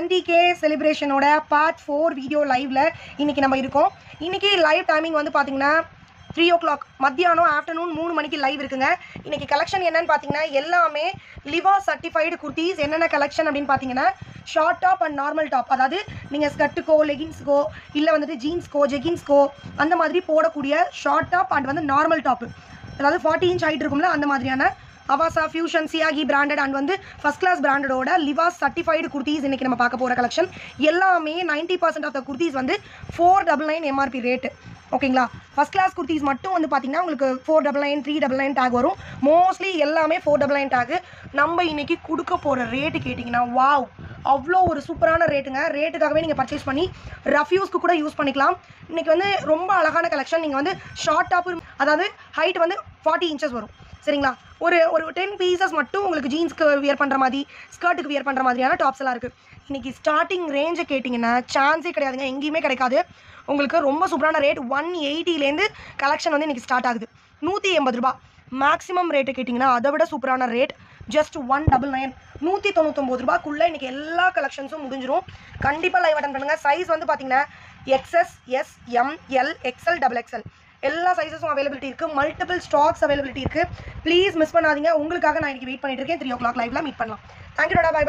twenty K செலிப்ரேஷனோட part four video லைவ்ல இன்னைக்கு நம்ம இருக்கோம் இன்னைக்கு லைவ் டைமிங் வந்து பார்த்தீங்கன்னா த்ரீ ஓ கிளாக் மத்தியானம் ஆஃப்டர்நூன் மூணு மணிக்கு லைவ் இருக்குங்க இன்னைக்கு கலெக்ஷன் என்னன்னு பார்த்தீங்கன்னா எல்லாமே லிவா சர்டிஃபைடு குர்த்திஸ் என்னென்ன கலெக்ஷன் அப்படின்னு பார்த்தீங்கன்னா short top and normal top அதாவது நீங்கள் ஸ்கர்ட்டுக்கோ லெகின்ஸ்க்கோ இல்லை வந்துட்டு ஜீன்ஸ்க்கோ ஜெகின்ஸ்க்கோ அந்த மாதிரி போடக்கூடிய ஷார்ட் டாப் அண்ட் வந்து நார்மல் டாப்பு அதாவது ஃபார்ட்டி இன்ச் ஹைட் இருக்கும்ல அந்த மாதிரியான Avaasa fusion Siyaahi branded and வந்து ஃபர்ஸ்ட் கிளாஸ் பிராண்டடோட லிவாஸ் சர்டிஃபைடு குர்த்திஸ் இன்னைக்கு நம்ம பார்க்க போகிற கலெக்ஷன் எல்லாமே ninety percent off the kurtis வந்து four double nine MRP rate ஓகேங்களா ஃபர்ஸ்ட் கிளாஸ் குர்த்திஸ் மட்டும் வந்து பார்த்தீங்கன்னா உங்களுக்கு four double nine three double nine tag வரும் மோஸ்ட்லி எல்லாமே ஃபோர் டபுள் நைன் டேக்கு நம்ம இன்னைக்கு கொடுக்க போகிற ரேட்டு கேட்டிங்கன்னா வாவ் அவ்வளோ ஒரு சூப்பரான ரேட்டுங்க ரேட்டுக்காகவே நீங்கள் பர்ச்சேஸ் பண்ணி ரஃப்யூஸ்க்கு கூட யூஸ் பண்ணிக்கலாம் இன்னைக்கு வந்து ரொம்ப அழகான கலெக்ஷன் நீங்கள் வந்து ஷார்ட் டாப்பு அதாவது ஹைட் வந்து ஃபார்ட்டி இன்ச்சஸ் வரும் சரிங்களா ஒரு ஒரு டென் பீசஸ் மட்டும் உங்களுக்கு ஜீன்ஸ்க்கு வியர் பண்ணுற மாதிரி ஸ்கர்ட்டுக்கு வியர் பண்ணுற மாதிரியான டாப்ஸ் எல்லாம் இருக்குது இன்னைக்கு ஸ்டார்டிங் ரேஞ்சை கேட்டிங்கன்னா சான்ஸே கிடையாதுங்க எங்கேயுமே கிடைக்காது உங்களுக்கு ரொம்ப சூப்பரான ரேட் ஒன் எயிட்டிலேருந்து கலெக்ஷன் வந்து இன்னைக்கு ஸ்டார்ட் ஆகுது நூற்றி எண்பது ரூபா மேக்ஸிமம் ரேட்டு கேட்டிங்கன்னா அதை விட சூப்பரான rate just one double nine நூற்றி தொண்ணூத்தொம்பது ரூபாய்க்குள்ளே இன்றைக்கி எல்லா கலெக்ஷன்ஸும் முடிஞ்சிரும் கண்டிப்பாக லைவ் அட்டன் பண்ணுங்கள் சைஸ் வந்து பார்த்தீங்கன்னா XS S M L XL double XL எல்லா சைஸஸும் அவைலபிலிட்டி இருக்குது மல்டிபிள் ஸ்டாக்ஸ் அவைலபிலிட்டி இருக்குது ப்ளீஸ் மிஸ் பண்ணாதீங்க உங்களுக்காக நான் இன்னைக்கு வெயிட் பண்ணிட்டு இருக்கேன் த்ரீ ஓ கிளாக் லைவ்ல மீட் பண்ணலாம் தேங்க்யூ பை